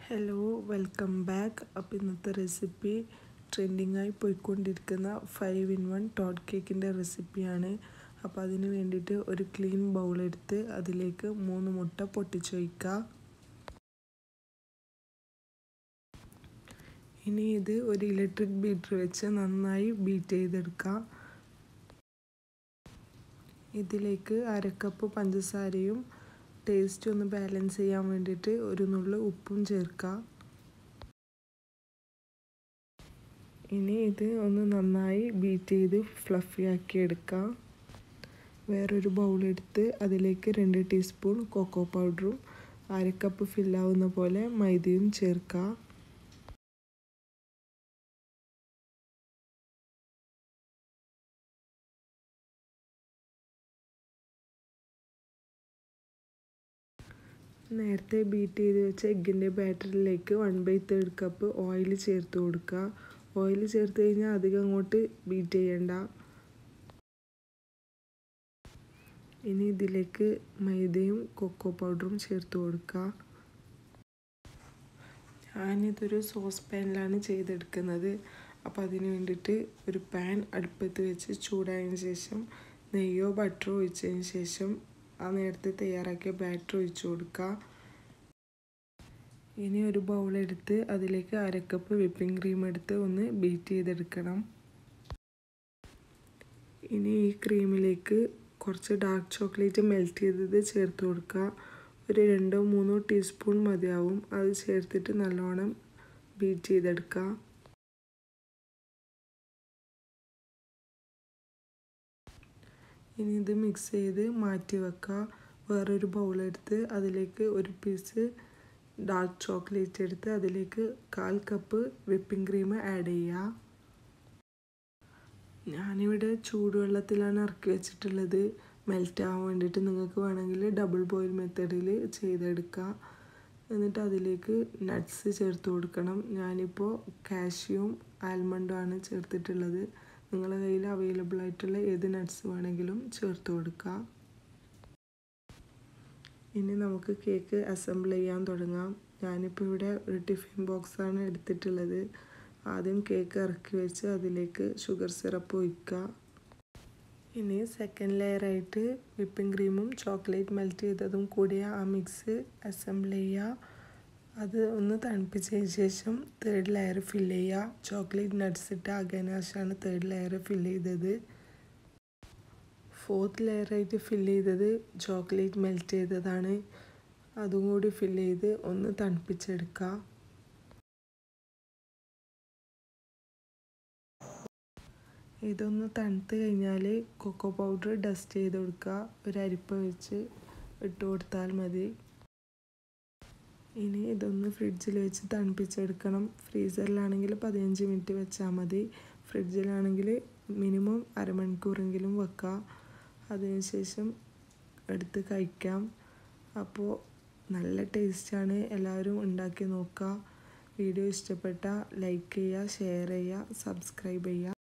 hello welcome back അപ്പോൾ ഇന്നത്തെ recipe ട്രെൻഡിങ്ങായി പോയിക്കൊണ്ടിരിക്കുന്ന ഫൈവ് ഇൻ വൺ ടോട്ട് കേക്കിൻ്റെ റെസിപ്പിയാണ് അപ്പോൾ അതിന് വേണ്ടിയിട്ട് ഒരു ക്ലീൻ ബൗൾ എടുത്ത് അതിലേക്ക് മൂന്ന് മുട്ട പൊട്ടിച്ച് വയ്ക്കുക ഇനി ഇത് ഒരു ഇലക്ട്രിക് ബീറ്റർ വെച്ച് നന്നായി ബീറ്റ് ചെയ്തെടുക്കാം ഇതിലേക്ക് അരക്കപ്പ് പഞ്ചസാരയും ടേസ്റ്റ് ഒന്ന് ബാലൻസ് ചെയ്യാൻ വേണ്ടിയിട്ട് ഒരു നുള്ളു ഉപ്പും ചേർക്കുക ഇനി ഇത് ഒന്ന് നന്നായി ബീറ്റ് ചെയ്ത് ഫ്ലഫി ആക്കി എടുക്കുക വേറൊരു ബൗളെടുത്ത് അതിലേക്ക് രണ്ട് ടീസ്പൂൺ കൊക്കോ പൗഡറും അരക്കപ്പ് ഫില്ലാവുന്ന പോലെ മൈദയും ചേർക്കുക നേരത്തെ ബീറ്റ് ചെയ്ത് വെച്ച എഗ്ഗിൻ്റെ ബാറ്ററിലേക്ക് one by third cup oil ചേർത്ത് കൊടുക്കുക ഓയിൽ ചേർത്ത് കഴിഞ്ഞാൽ അധികം അങ്ങോട്ട് ബീറ്റ് ചെയ്യണ്ട ഇനി ഇതിലേക്ക് മൈദയും കൊക്കോ പൗഡറും ചേർത്ത് കൊടുക്കുക ഞാനിതൊരു സോസ് പാനിലാണ് ചെയ്തെടുക്കുന്നത് അപ്പോൾ അതിന് വേണ്ടിയിട്ട് ഒരു പാൻ അടുപ്പത്ത് വെച്ച് ചൂടായതിന് ശേഷം നെയ്യോ ബട്ടറോ ഒഴിച്ചതിന് ശേഷം ആ നേരത്തെ തയ്യാറാക്കിയ ബാറ്റർ ഒഴിച്ചു കൊടുക്കുക ഇനി ഒരു ബൗൾ എടുത്ത് അതിലേക്ക് അരക്കപ്പ് വിപ്പിംഗ് ക്രീം എടുത്ത് ഒന്ന് ബീറ്റ് ചെയ്തെടുക്കണം ഇനി ഈ ക്രീമിലേക്ക് കുറച്ച് ഡാർക്ക് ചോക്ലേറ്റ് മെൽറ്റ് ചെയ്തത് ചേർത്ത് കൊടുക്കുക ഒരു രണ്ടോ മൂന്നോ ടീസ്പൂൺ മതിയാവും അത് ചേർത്തിട്ട് നല്ലോണം ബീറ്റ് ചെയ്തെടുക്കുക ഇനി ഇത് മിക്സ് ചെയ്ത് മാറ്റി വെക്കുക വേറൊരു ബൗളെടുത്ത് അതിലേക്ക് ഒരു പീസ് ഡാർക്ക് ചോക്ലേറ്റ് എടുത്ത് അതിലേക്ക് കാൽ കപ്പ് വിപ്പിംഗ് ക്രീം ആഡ് ചെയ്യുക ഞാനിവിടെ ചൂടുവെള്ളത്തിലാണ് ഇറക്കി വെച്ചിട്ടുള്ളത് മെൽറ്റ് ആവാൻ വേണ്ടിയിട്ട് നിങ്ങൾക്ക് വേണമെങ്കിൽ ഡബിൾ ബോയിൽ മെത്തേഡിൽ ചെയ്തെടുക്കാം എന്നിട്ട് അതിലേക്ക് നട്ട്സ് ചേർത്ത് കൊടുക്കണം ഞാനിപ്പോൾ കാഷ്യൂവും ആൽമണ്ടും ആണ് ചേർത്തിട്ടുള്ളത് നിങ്ങളുടെ കയ്യിൽ അവൈലബിൾ ആയിട്ടുള്ള ഏത് നട്ട്സ് വേണമെങ്കിലും ചേർത്ത് കൊടുക്കുക ഇനി നമുക്ക് കേക്ക് അസംബിൾ ചെയ്യാൻ തുടങ്ങാം ഞാനിപ്പോൾ ഇവിടെ ഒരു ടിഫിൻ ബോക്സാണ് എടുത്തിട്ടുള്ളത് ആദ്യം കേക്ക് ഇറക്കി വെച്ച് അതിലേക്ക് ഷുഗർ സിറപ്പ് ഒഴിക്കുക ഇനി സെക്കൻഡ് ലെയറായിട്ട് വിപ്പിംഗ് ക്രീമും ചോക്ലേറ്റ് മെൽറ്റ് ചെയ്തതും കൂടിയ ആ മിക്സ് അസംബിൾ ചെയ്യുക അത് ഒന്ന് തണുപ്പിച്ചതിന് ശേഷം തേർഡ് ലെയർ ഫില്ല് ചെയ്യുക ചോക്ലേറ്റ് നട്ട്സ് ഇട്ട് അഗനാശാണ് തേർഡ് ലെയർ ഫില്ല് ചെയ്തത് ഫോർത്ത് ലെയറായിട്ട് ഫില്ല് ചെയ്തത് ചോക്ലേറ്റ് മെൽറ്റ് ചെയ്തതാണ് അതും കൂടി ഫില്ല് ചെയ്ത് ഒന്ന് തണുപ്പിച്ചെടുക്കുക ഇതൊന്ന് തണുത്ത് കഴിഞ്ഞാൽ കൊക്കോ പൗഡർ ഡസ്റ്റ് ചെയ്ത് കൊടുക്കുക ഒരു അരിപ്പ വെച്ച് ഇട്ട് കൊടുത്താൽ മതി ഇനി ഇതൊന്ന് ഫ്രിഡ്ജിൽ വെച്ച് തണുപ്പിച്ചെടുക്കണം ഫ്രീസറിലാണെങ്കിൽ പതിനഞ്ച് മിനിറ്റ് വെച്ചാൽ മതി ഫ്രിഡ്ജിലാണെങ്കിൽ മിനിമം അരമണിക്കൂറെങ്കിലും വെക്കുക അതിനുശേഷം എടുത്ത് കഴിക്കാം അപ്പോൾ നല്ല ടേസ്റ്റാണ് എല്ലാവരും ഉണ്ടാക്കി നോക്കുക വീഡിയോ ഇഷ്ടപ്പെട്ടാൽ ലൈക്ക് ചെയ്യുക ഷെയർ ചെയ്യുക സബ്സ്ക്രൈബ് ചെയ്യുക